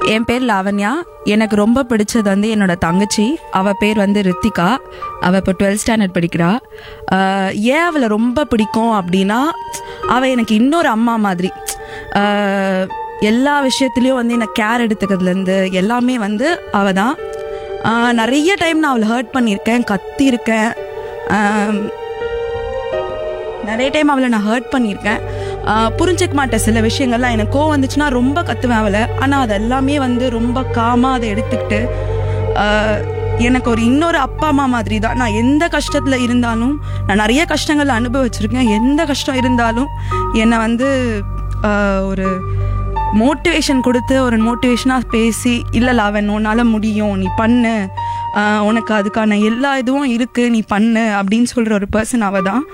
என் பேர் லாவண்யா எனக்கு ரொம்ப பிடிச்சது வந்து என்னோட தங்கச்சி அவ பேர் வந்து ரித்திகா அவ இப்போ டுவெல்த் ஸ்டாண்டர்ட் படிக்கிறா ஆஹ் ஏன் அவளை ரொம்ப பிடிக்கும் அப்படின்னா அவ எனக்கு இன்னொரு அம்மா மாதிரி ஆஹ் எல்லா விஷயத்துலேயும் வந்து எனக்கு கேர் எடுத்துக்கிறதுலேருந்து எல்லாமே வந்து அவ தான் ஆஹ் நிறைய டைம் நான் அவளை ஹர்ட் பண்ணியிருக்கேன் கத்தியிருக்கேன் ஆஹ் நிறைய டைம் அவளை நான் ஹர்ட் பண்ணியிருக்கேன் ஆஹ் புரிஞ்சுக்க மாட்டேன் சில விஷயங்கள்லாம் எனக்கு கோவம் வந்துச்சுன்னா ரொம்ப கத்துவேன் அவளை ஆனால் அது எல்லாமே வந்து ரொம்ப காமாக அதை எடுத்துக்கிட்டு ஆஹ் எனக்கு ஒரு இன்னொரு அப்பா அம்மா மாதிரி தான் நான் எந்த கஷ்டத்தில் இருந்தாலும் நான் நிறைய கஷ்டங்களை அனுபவிச்சிருக்கேன் எந்த கஷ்டம் இருந்தாலும் என்னை வந்து ஆஹ் ஒரு மோட்டிவேஷன் கொடுத்து ஒரு மோட்டிவேஷனாக பேசி இல்லை லாவன் உன்னால் முடியும் நீ பண்ணு ஆஹ் உனக்கு அதுக்கான எல்லா இதுவும் இருக்குது நீ பண்ணு அப்படின்னு சொல்கிற ஒரு பர்சன் அவ தான்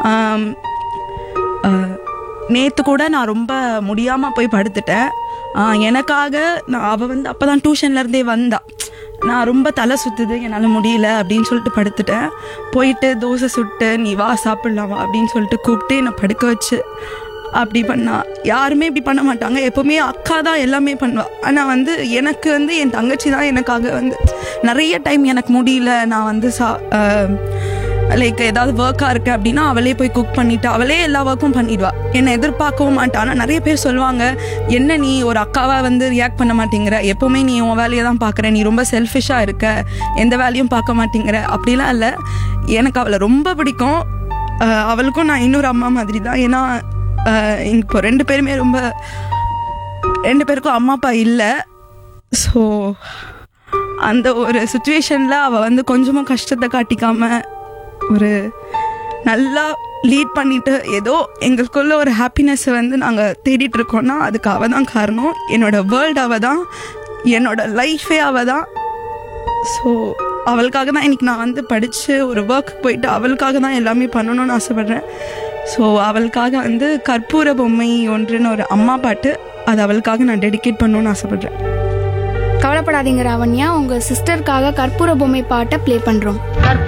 நேற்று கூட நான் ரொம்ப முடியாமல் போய் படுத்துட்டேன் ஆஹ் எனக்காக நான் அவள் வந்து அப்போ தான் டியூஷன்லேருந்தே வந்தா நான் ரொம்ப தலை சுற்றுது என்னால் முடியல அப்படின்னு சொல்லிட்டு படுத்துட்டேன் போயிட்டு தோசை சுட்டு நீ வா சாப்பிட்லாம் வா அப்படின்னு சொல்லிட்டு கூப்பிட்டு என்னை படுக்க வச்சு அப்படி பண்ணா யாருமே இப்படி பண்ண மாட்டாங்க எப்போவுமே அக்கா தான் எல்லாமே பண்ணுவா ஆனால் வந்து எனக்கு வந்து என் தங்கச்சி தான் எனக்காக வந்து நிறைய டைம் எனக்கு முடியல நான் வந்து சா லைக் ஏதாவது ஒர்க்காக இருக்கு அப்படின்னா அவளே போய் குக் பண்ணிட்டு அவளே எல்லா ஒர்க்கும் பண்ணிடுவா என்னை எதிர்பார்க்கவும் மாட்டா ஆனால் நிறைய பேர் சொல்லுவாங்க என்ன நீ ஒரு அக்காவா வந்து ரியாக்ட் பண்ண மாட்டேங்கிற எப்போவுமே நீ உன் வேலையை தான் பார்க்குற நீ ரொம்ப செல்ஃபிஷாக இருக்க எந்த வேலையும் பார்க்க மாட்டேங்கிற அப்படிலாம் இல்லை எனக்கு அவளை ரொம்ப பிடிக்கும் அஹ் அவளுக்கும் நான் இன்னொரு அம்மா மாதிரி தான் ஏன்னா அஹ் இப்போ ரெண்டு பேருமே ரொம்ப ரெண்டு பேருக்கும் அம்மா அப்பா இல்லை ஸோ அந்த ஒரு சுச்சுவேஷனில் அவள் வந்து கொஞ்சமும் கஷ்டத்தை காட்டிக்காம ஒரு நல்லா லீட் பண்ணிட்டு ஏதோ எங்களுக்குள்ள ஒரு ஹாப்பினஸ்ஸை வந்து நாங்கள் தேடிட்டு இருக்கோம்னா அதுக்கு அவள் தான் காரணம் என்னோட வேர்ல்டு அவள் தான் என்னோட லைஃபே அவள் தான் ஸோ அவளுக்காக தான் இன்னைக்கு நான் வந்து படித்து ஒரு ஒர்க் போயிட்டு அவளுக்காக தான் எல்லாமே பண்ணணும்னு ஆசைப்பட்றேன் ஸோ அவளுக்காக வந்து கற்பூர பொம்மை ஒன்றுன்னு ஒரு அம்மா பாட்டு அது அவளுக்காக நான் டெடிகேட் பண்ணணும்னு ஆசைப்பட்றேன் கவலைப்படாதீங்க ராவண்யா உங்க சிஸ்டருக்காக கற்பூர பொம்மை பாட்டை ப்ளே பண்றோம் கற்பூர